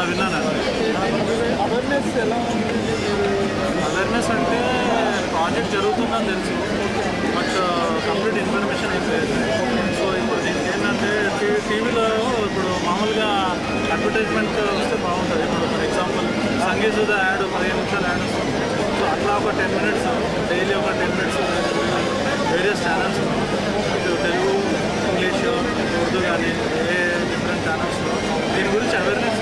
విన్నానండి అవేర్నెస్ ఎలా ఉంది అవేర్నెస్ అంటే ప్రాజెక్ట్ జరుగుతుందని తెలుసు బట్ కంప్లీట్ ఇన్ఫర్మేషన్ ఏం లేదు సో ఇప్పుడు దీనికి ఏంటంటే టీ- టీవీలో ఇప్పుడు మామూలుగా అడ్వర్టైజ్మెంట్ వస్తే బాగుంటుంది ఇప్పుడు ఫర్ ఎగ్జాంపుల్ సంగీత యాడ్ పదిహేను నిమిషాలు యాడ్ వస్తుంది సో అట్లా ఒక టెన్ మినిట్స్ డైలీ ఒక టెన్ మినిట్స్ వేరియస్ ఛానల్స్ ఇటు తెలుగు ఇంగ్లీష్ ఉర్దూ కానీ ఏ డిఫరెంట్ ఛానల్స్ దీని గురించి అవేర్నెస్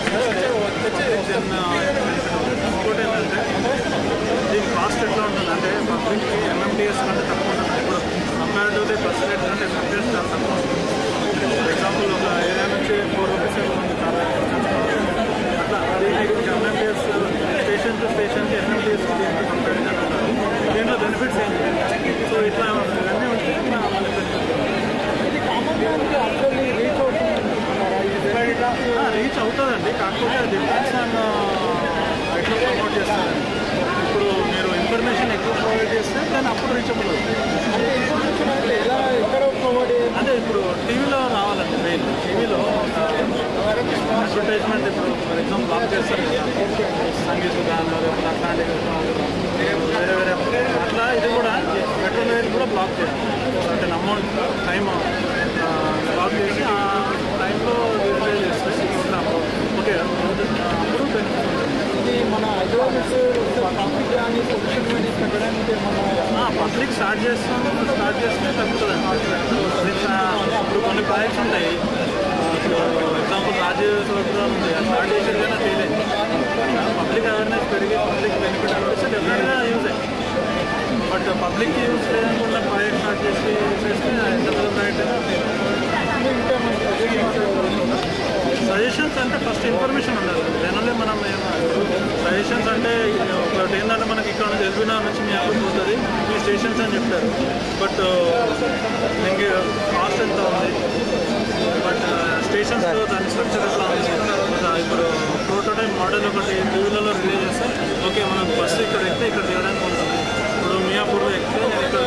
ఇంకోటి ఏంటంటే దీని కాస్ట్ ఎట్లా ఉంటుంది అంటే పబ్లిక్కి ఎంఎంటీఎస్ కంటే తక్కువ ఉంటుంది ఇప్పుడు compare to the bus rate కంటే ఎంఎంటీఎస్ చాలా తక్కువ ఫర్ ఎగ్జాంపుల్ ఒక ఏరియా నుంచి ఫోర్ రూపీస్ ఉంది చాలా అట్లా దీనికి ఎంఎంటీఎస్ స్టేషన్ టు స్టేషన్కి ఎంఎంటీఎస్ దీనికి కంపారిజన్ ఉంటుంది దీంట్లో బెనిఫిట్స్ ఏంటి సో ఇట్లా ఇవన్నీ ఉంటే ఇట్లా మళ్ళీ benefits. ఇది కామన్ మ్యాన్కి యాక్చువల్లీ రీచ్ అవుతుంది అనుకుంటున్నారా? ఇది బెనిఫిట్ రీచ్ అవుతుందండి కాకపోతే అది డిపెండ్స్ ఆన్ ఎట్లా ప్రమోట్ చేస్తారండి ఇప్పుడు మీరు ఇన్ఫర్మేషన్ ఎక్కువ ప్రొవైడ్ చేస్తే దాన్ని అప్పుడు రీచబుల్ అవుతుంది అంటే ఇన్ఫర్మేషన్ అంటే ఎలా ఎక్కడ ప్రొవైడ్ అంటే ఇప్పుడు టీవీలో రావాలండి మెయిన్ టీవీలో అడ్వర్టైజ్మెంట్ ఇప్పుడు ఫర్ ఎగ్జాంపుల్ బ్లాక్ చేస్తారు కదా సంగీత గానం లేకపోతే అట్లాంటి వేరే వేరే అట్లా ఇది కూడా మెట్రో రైల్ కూడా బ్లాక్ చేయాలి అంటే అమౌంట్ టైం బ్లాక్ చేసి ఆ టైంలో రిలీజ్ చేస్తే ఓకే అప్పుడు బెనిఫిట్ ఉంటుంది ఇది మన అవేర్నెస్ ట్రాఫిక్ కానీ పొల్యూషన్ కానీ తగ్గడానికి మన పబ్లిక్ స్టార్ట్ చేస్తాం స్టార్ట్ చేస్తే తగ్గుతుంది ఇప్పుడు కొన్ని ప్రాజెక్ట్స్ ఉంటాయి ఎగ్జాంపుల్ రాజీవ్ చౌట్రా ఉంది అది స్టార్ట్ చేసేది కానీ చేయలేదు పబ్లిక్ అవేర్నెస్ పెరిగి పబ్లిక్ బెనిఫిట్ అనిపిస్తే డెఫినెట్గా యూజ్ బట్ పబ్లిక్ యూజ్ లేకుండా ప్రాజెక్ట్ స్టార్ట్ చేసి చేస్తే ఎంత పెద్ద ప్రాజెక్ట్ అయినా ఇంకా మన సజెషన్స్ అంటే ఫస్ట్ ఇన్ఫర్మేషన్ ఉండాలి జనరల్లీ మనం సజెషన్స్ అంటే ఒకటి ఏంటంటే మనకి ఇక్కడ నుంచి ఎల్బీనగర్ నుంచి మీ అప్పుడు పోతుంది ఈ స్టేషన్స్ అని చెప్తారు బట్ మీకు కాస్ట్ ఎంత ఉంది బట్ స్టేషన్స్ దాని స్ట్రక్చర్ ఎట్లా ఉంది ఒక ఇప్పుడు ప్రోటోటైప్ మోడల్ ఒకటి టీవీలలో రిలీజ్ చేస్తే ఓకే మనం బస్సు ఇక్కడ ఎక్కితే ఇక్కడ దిగడానికి ఉంటుంది ఇప్పుడు మియాపూర్లో ఎక్కితే నేను ఇక్కడ